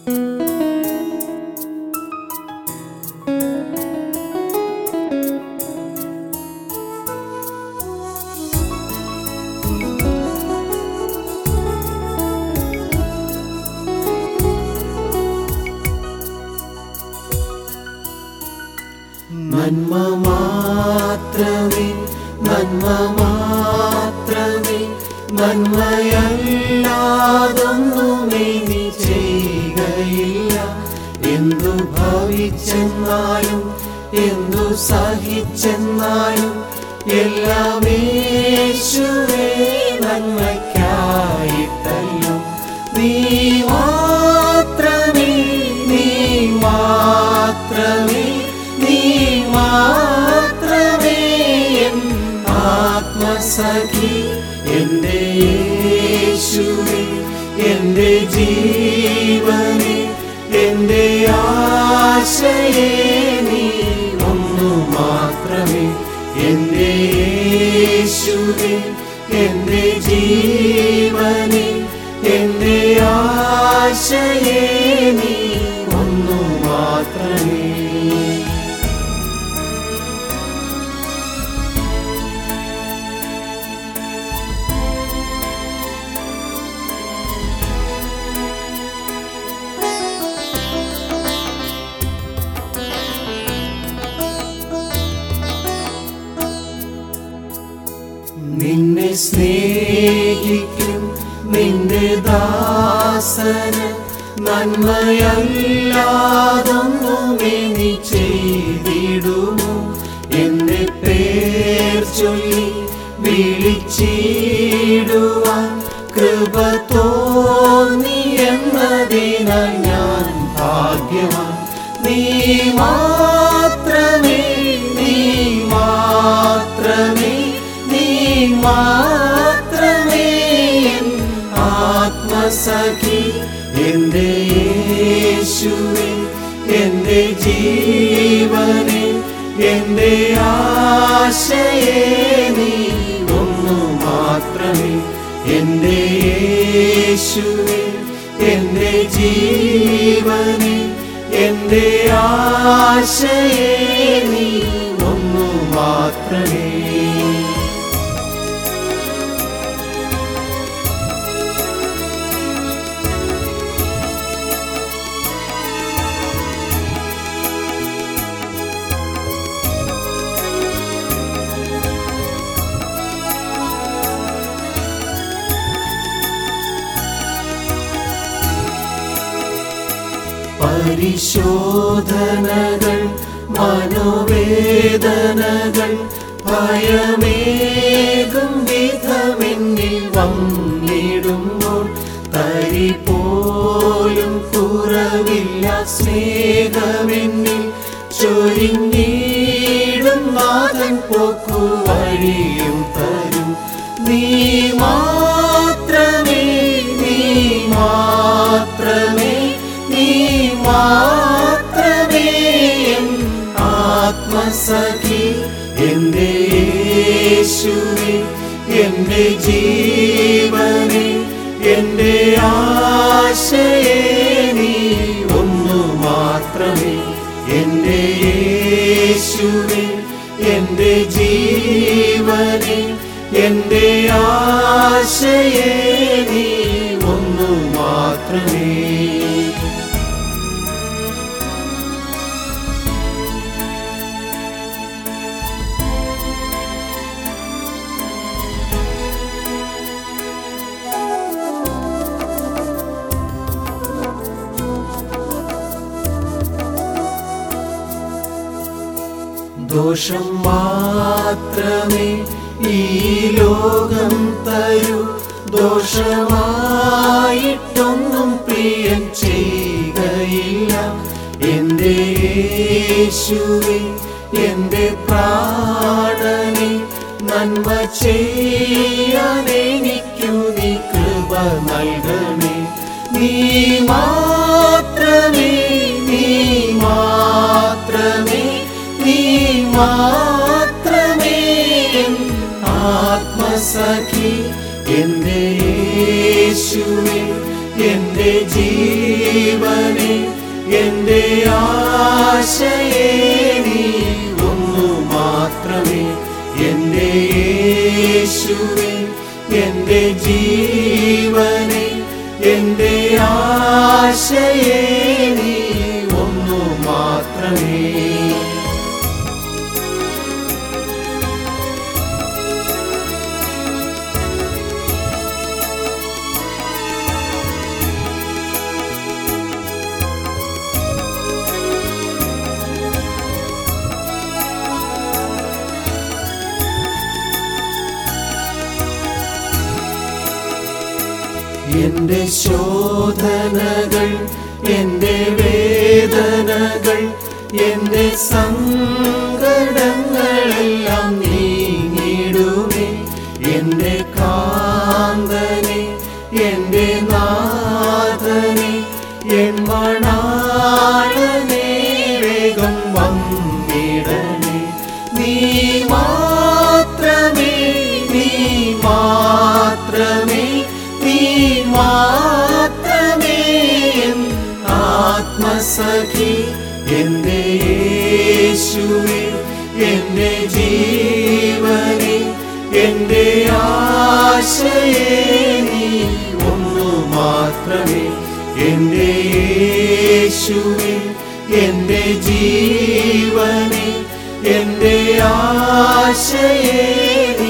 നന്മ മാത്രമേ നന്മ മാത്രമേ നന്മയല്ലാതൊന്നുമേ നീ ചെയ്യുകയില്ല എന്തു ഭവിച്ചെന്നാലും എന്തു സഹിച്ചെന്നാലും എല്ലാം യേശുവേ നന്മയ്ക്കായിട്ടല്ലോ നീ മാത്രമേ നീ മാത്രമേ നീ മാത്രമേ എൻ ആത്മസഖി എന്റെ യേശുവേ എന്റെ ജീവനെ എന്റെ ആശയേ നീ ഒന്നു മാത്രമേ എന്റെ യേശുവേ എന്റെ ജീവനെ എന്റെ ആശയേ നീ ഒന്നു മാത്രമേ നിന്നെ സ്നേഹിക്കും നിന്റെ ദാസന് നന്മയല്ലാതൊന്നുമേ നീ ചെയ്തിടുമോ എന്റെ പേർ ചൊല്ലി വിളിച്ചിടുവാൻ കൃപ തോന്നി എന്നതിനാൽ ഞാൻ ഭാഗ്യവാൻ നീ മാത്രമേ നീ മാത്രമേ നീ മാത്രമേ എൻ ആത്മസഖി എന്റെ യേശുവേ എന്റെ ജീവനെ എന്റെ ആശയേ നീ ഒന്നു മാത്രമേ എന്റെ യേശുവേ എന്റെ ജീവനെ എന്റെ ആശയേ നീ ഒന്നു മാത്രമേ പരിശോധനകൾ മനോവേദനകൾ ഭയമേകും വിധമെന്നിൽ വന്നിടുമ്പോൾ തരി പോലും കുറവില്ല സ്നേഹമെന്നിൽ ചൊരിഞ്ഞിടും നാഥൻ പോക്കു വഴിയും തരും നീ മാത്രമേ നീ മാത്രമേ നീ മാത്രമേ എൻ ആത്മസഖി എന്റെ യേശുവേ എന്റെ ജീവനെ എന്റെ ആശയേ നീ ഒന്നു മാത്രമേ എന്റെ യേശുവേ എന്റെ ജീവനെ എന്റെ ആശയേ നീ ഒന്നു മാത്രമേ ദോഷം മാത്രമേ ഈ ലോകം തരൂ ദോഷമായിട്ടൊന്നും പ്രിയൻ ചെയ്യുകയില്ല എന്റെ യേശുവേ എന്റെ പ്രാണനെ നന്മ ചെയ്യാൻ എനിക്കു നീ കൃപ നൽകണേ നീ മാത്രമേ നീ മാത്രമേ നീ മാത്രമേ എൻ ആത്മസഖി എന്റെ യേശുവേ എന്റെ ജീവനെ എന്റെ ആശയേ നീ ഒന്നു മാത്രമേ എന്റെ യേശുവേ എന്റെ ജീവനെ എന്റെ ആശയേ നീ ഒന്നു മാത്രമേ എന്റെ ശോധനകൾ എന്റെ വേദനകൾ എന്റെ സങ്കടങ്ങളെല്ലാം നീങ്ങിടുമേ എന്റെ കാന്തനെ എന്റെ നാഥനെ എൻ മണാളനെ വേഗം വന്നിടണേ നീ മാത്രമേ നീ മാത്രമേ നീ മാത്രമേ എൻ ആത്മസഖി എന്റെ യേശുവേ എന്റെ ജീവനെ എന്റെ ആശയേ നീ ഒന്നു മാത്രമേ എന്റെ യേശുവേ എന്റെ ജീവനെ എന്റെ ആശയേ